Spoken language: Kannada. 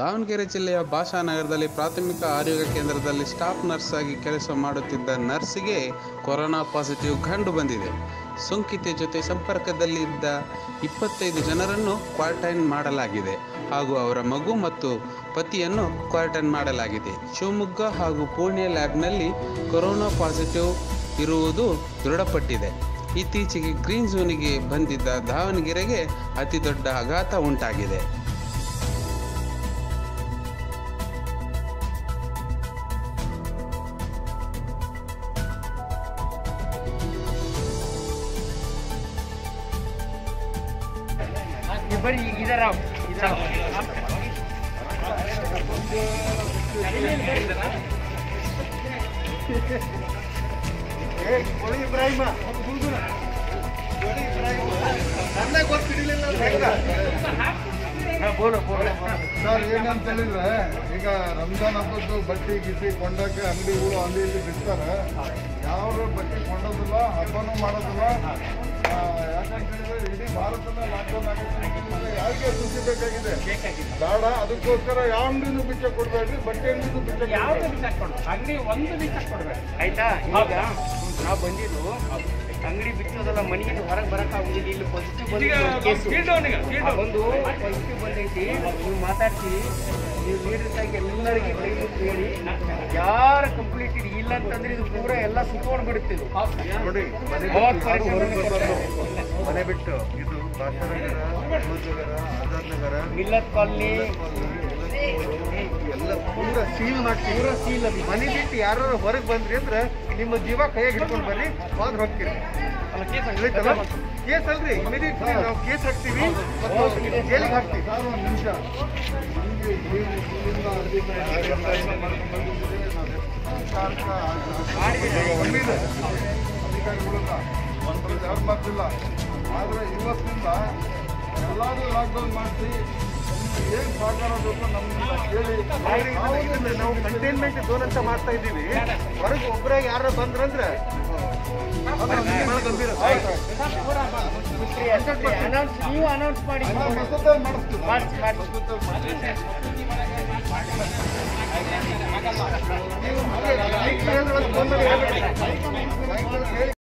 ದಾವಣಗೆರೆ ಜಿಲ್ಲೆಯ ಭಾಷಾನಗರದಲ್ಲಿ ಪ್ರಾಥಮಿಕ ಆರೋಗ್ಯ ಕೇಂದ್ರದಲ್ಲಿ ಸ್ಟಾಫ್ ನರ್ಸ್ ಆಗಿ ಕೆಲಸ ಮಾಡುತ್ತಿದ್ದ ನರ್ಸ್ಗೆ ಕೊರೋನಾ ಪಾಸಿಟಿವ್ ಕಂಡು ಬಂದಿದೆ ಸೋಂಕಿತ ಜೊತೆ ಸಂಪರ್ಕದಲ್ಲಿದ್ದ ಇಪ್ಪತ್ತೈದು ಜನರನ್ನು ಕ್ವಾರಂಟೈನ್ ಮಾಡಲಾಗಿದೆ ಹಾಗೂ ಅವರ ಮಗು ಮತ್ತು ಪತಿಯನ್ನು ಕ್ವಾರಂಟೈನ್ ಮಾಡಲಾಗಿದೆ ಶಿವಮೊಗ್ಗ ಹಾಗೂ ಪುಣೆ ಲ್ಯಾಬ್ನಲ್ಲಿ ಕೊರೋನಾ ಪಾಸಿಟಿವ್ ಇರುವುದು ದೃಢಪಟ್ಟಿದೆ ಇತ್ತೀಚೆಗೆ ಗ್ರೀನ್ ಝೋನಿಗೆ ಬಂದಿದ್ದ ದಾವಣಗೆರೆಗೆ ಅತಿ ದೊಡ್ಡ ಆಘಾತ ಉಂಟಾಗಿದೆ ये बड़ी इधर आओ इधर आओ हाँ बोलो बोलो ಸರ್ ಏನಂತ ಹೇಳಿದ್ರೆ ಈಗ ರಂಜಾನ್ ಹಬ್ಬದ್ದು ಬಟ್ಟೆ ಗಿಟ್ಟಿ ಕೊಂಡಕ್ಕೆ ಅಂಗಡಿಗಳು ಅಲ್ಲಿ ಇಲ್ಲಿ ಬಿಡ್ತಾರೆ ಯಾರು ಬಟ್ಟೆ ಕೊಂಡೋದಿಲ್ಲ ಹಬ್ಬನೂ ಮಾಡೋದಿಲ್ಲ ಆ, ಯಾಕಂತ ಹೇಳಿದ್ರೆ ಇಡೀ ಭಾರತದ ಲಾಕ್ಡೌನ್ ಆಗುತ್ತೆ ಅಂತ ಹೇಳಿದ್ರೆ ಯಾರಿಗೆ ಸುದ್ದಿ ಬೇಕಾಗಿದೆ ಬೇಡ ಅದಕ್ಕೋಸ್ಕರ ಯಾವ ಅಂಗಡಿನೂ ಬಿಚ್ಚ ಕೊಡ್ಬೇಡ್ರಿ ಬಟ್ಟೆ ಅಂಗಡಿನೂ ಬಿಚ್ಚ ಯಾವ್ದು ಬಿಸಾಕ್ಕೊಡು ಅಂಗಡಿ ಒಂದು ಬಿಸಾಕ್ಕೊಡ್ಬೇಕು ಆಯ್ತಾ ಈಗ ನಾವು ಬಂದಿದ್ದು ಅಂಗಡಿ ಬಿಚ್ಚೋದಲ್ಲ ಮನೆಗೆ ಹೊರಗೆ ಬರಕ್ಕಾಗುದಿಲ್ಲ ಇಲ್ಲಿ ಪಾಸಿಟಿವ್ ಬಂದಿದ್ದು ಒಂದು ಪಾಸಿಟಿವ್ ಬಂದೈತಿ ನೀವು ಮಾತಾಡ್ತೀವಿ ನೀವು ಲೀಡರ್ಸ್ ಆಗಿ ಎಲ್ಲರಿಗೆ ದಯವಿಟ್ಟು ಹೇಳಿ ಯಾರು ಕಂಪ್ಲೀಟ್ ಇಲ್ಲ ಅಂತಂದ್ರೆ ಇದು ಪೂರ ಎಲ್ಲ ಸುತ್ಕೊಂಡು ಬಿಡುತ್ತೆ ಇದು ನೋಡಿ ಮನೆ ಮೂವತ್ತು ಬಿಟ್ಟು ಯಾರು ವರ್ಷ ಹೊರಗೆ ಮನೆ ಬರಬಾರ್ದು ಮನೆ ಬಿಟ್ಟು ಇದು ಭಾಷಾನಗರ ನಗರ ಆಜಾದ್ ನಗರ ಮಿಲ್ಲತ್ ಕಾಲನಿ ಎಲ್ಲ ಪೂರ ಸೀಲ್ ಮಾಡಿ ಪೂರ ಸೀಲ್ ಅದು ಮನೆ ಬಿಟ್ಟು ಯಾರು ಹೊರಗೆ ಬಂದ್ರಿ ಅಂದ್ರೆ ನಿಮ್ಮ ಜೀವ ಕೈಯಾಗ ಹಿಡ್ಕೊಂಡು ಬರ್ರಿ ಹೋದ್ರೆ ಹೋಗ್ತೀರಿ ಅಲ್ಲ ಕೇಸ್ ತಿಳಿತಲ್ಲ? ಕೇಸ್ ಅಲ್ರಿ ಇಮಿಡಿಯೇಟ್ಲಿ ನಾವು ಕೇಸ್ ಹಾಕ್ತೀವಿ ಮತ್ತು ಜೈಲಿಗೆ ಹಾಕ್ತೀವಿ ಒಂದು ನಿಮಿಷ ಅಧಿಕಾರಿಗಳನ್ನ ಒಂದು ಯಾರು ಮಾಡ್ತಿಲ್ಲ ಆದರೆ ಇವತ್ತಿನಿಂದ ಎಲ್ಲರೂ ಲಾಕ್ಡೌನ್ ಮಾಡಿಸಿ ಏನು ಸಹಕಾರ ಬೇಕು ನಮ್ಮಿಂದ ಕೇಳಿ ನಾವು ಕಂಟೈನ್ಮೆಂಟ್ ಝೋನ್ ಅಂತ ಮಾಡ್ತಾ ಇದ್ದೀವಿ ಹೊರಗೆ ಒಬ್ಬರಾಗ ಯಾರು ಬಂದ್ರಂದ್ರೆ ಅದು ನಮ್ಗೆ ಬಹಳ ಗಂಭೀರ ಅನೌನ್ಸ್ ನೀವು ಅನೌನ್ಸ್ ಮಾಡಿ ಮಸೂದೆ ಮಾಡಿಸ್ತೀವಿ ಮಾಡಿಸಿ ಮಾಡಿ ಮಸೂದೆ ಮಾಡಿಸ್ತೀವಿ. ನೀವು ಹಾಗೆ ಸಾಯಂಕಾಲ ಒಂದು ಫೋನ್ ಮಾಡಿ ಹೇಳ್ಬಿಡಿ. ಸಾಯಂಕಾಲ ಹೇಳಿ